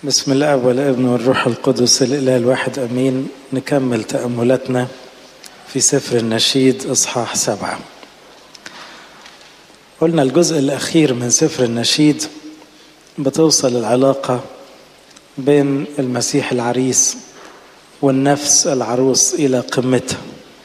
بسم الله والابن والروح القدس الاله الواحد امين نكمل تاملاتنا في سفر النشيد اصحاح سبعه قلنا الجزء الاخير من سفر النشيد بتوصل العلاقه بين المسيح العريس والنفس العروس الى قمتها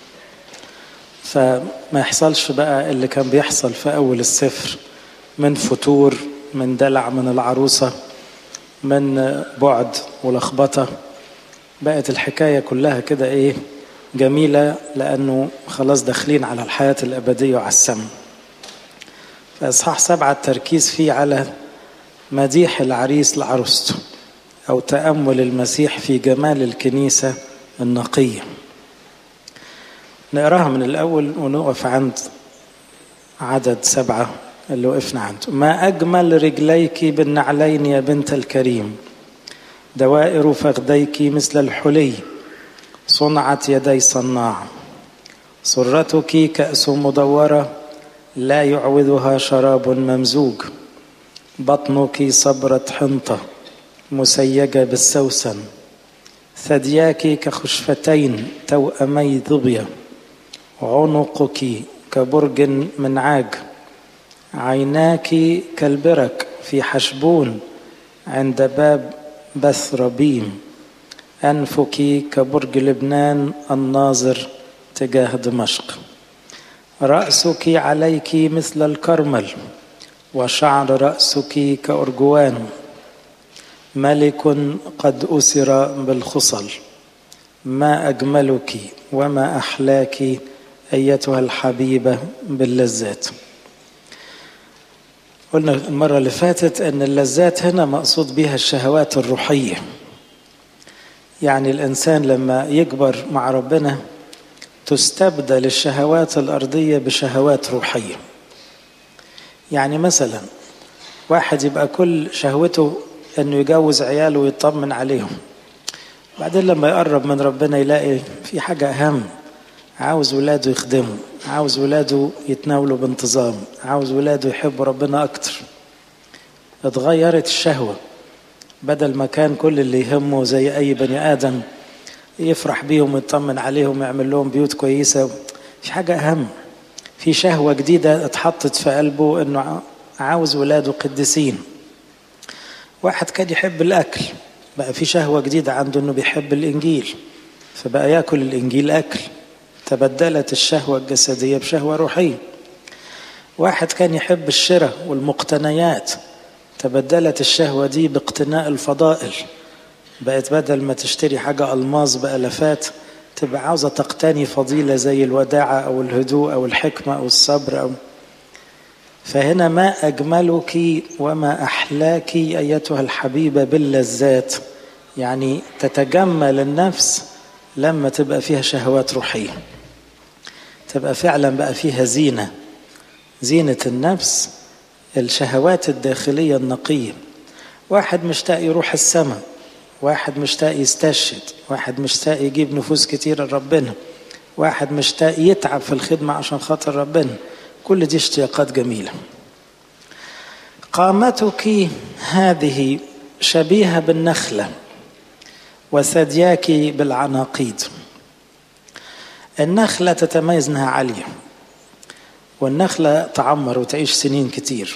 فما يحصلش بقى اللي كان بيحصل في اول السفر من فتور من دلع من العروسه من بعد ولخبطه بقت الحكايه كلها كده ايه جميله لانه خلاص داخلين على الحياه الابديه وعلى السماء فاصحاح سبعه التركيز فيه على مديح العريس لعروسته او تامل المسيح في جمال الكنيسه النقيه نقراها من الاول ونقف عند عدد سبعه اللي وقفنا عنده ما أجمل رجليك بالنعلين يا بنت الكريم دوائر فخديك مثل الحلي صنعت يدي صناع سرتك كأس مدورة لا يعوضها شراب ممزوج بطنك صبرة حنطة مسيجة بالسوسن ثدياك كخشفتين توأمي ظبية عنقك كبرج من عاج عيناك كالبرك في حشبون عند باب بثربيم أنفك كبرج لبنان الناظر تجاه دمشق رأسك عليك مثل الكرمل وشعر رأسك كأرجوان ملك قد أسر بالخصل ما أجملك وما أحلاك أيتها الحبيبة باللذات قلنا المرة اللي فاتت أن اللذات هنا مقصود بها الشهوات الروحية يعني الإنسان لما يكبر مع ربنا تستبدل الشهوات الأرضية بشهوات روحية يعني مثلا واحد يبقى كل شهوته أنه يجوز عياله ويطمن عليهم بعدين لما يقرب من ربنا يلاقي في حاجة أهم عاوز ولاده يخدموا عاوز ولاده يتناولوا بانتظام عاوز ولاده يحبوا ربنا أكتر اتغيرت الشهوة بدل ما كان كل اللي يهمه زي أي بني آدم يفرح بيهم ويطمن عليهم ويعمل لهم بيوت كويسة في حاجة أهم في شهوة جديدة اتحطت في قلبه أنه عاوز ولاده قديسين واحد كان يحب الأكل بقى في شهوة جديدة عنده أنه بيحب الإنجيل فبقى ياكل الإنجيل أكل تبدلت الشهوة الجسدية بشهوة روحية واحد كان يحب الشراء والمقتنيات تبدلت الشهوة دي باقتناء الفضائل بقت بدل ما تشتري حاجة ألماظ بألفات تبقى عاوزة تقتني فضيلة زي الوداعة أو الهدوء أو الحكمة أو الصبر أو فهنا ما أجملك وما أحلاك أيتها الحبيبة باللذات يعني تتجمل النفس لما تبقى فيها شهوات روحية تبقى فعلا بقى فيها زينة زينة النفس الشهوات الداخلية النقية واحد مشتاق يروح السماء واحد مشتاق يستشهد واحد مشتاق يجيب نفوس كتير لربنا واحد مشتاق يتعب في الخدمة عشان خاطر ربنا كل دي اشتياقات جميلة قامتك هذه شبيهة بالنخلة وثدياك بالعناقيد النخلة تتميز انها عالية والنخلة تعمر وتعيش سنين كتير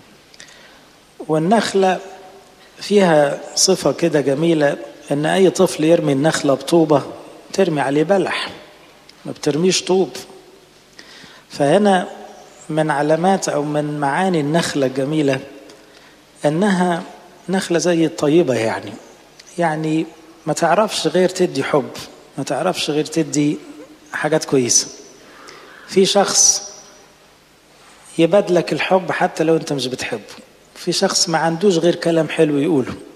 والنخلة فيها صفة كده جميلة ان اي طفل يرمي النخلة بطوبة ترمي عليه بلح ما بترميش طوب فهنا من علامات او من معاني النخلة الجميلة انها نخلة زي الطيبة يعني يعني ما تعرفش غير تدي حب ما تعرفش غير تدي حاجات كويسة في شخص يبادلك الحب حتى لو انت مش بتحبه في شخص ما عندوش غير كلام حلو يقوله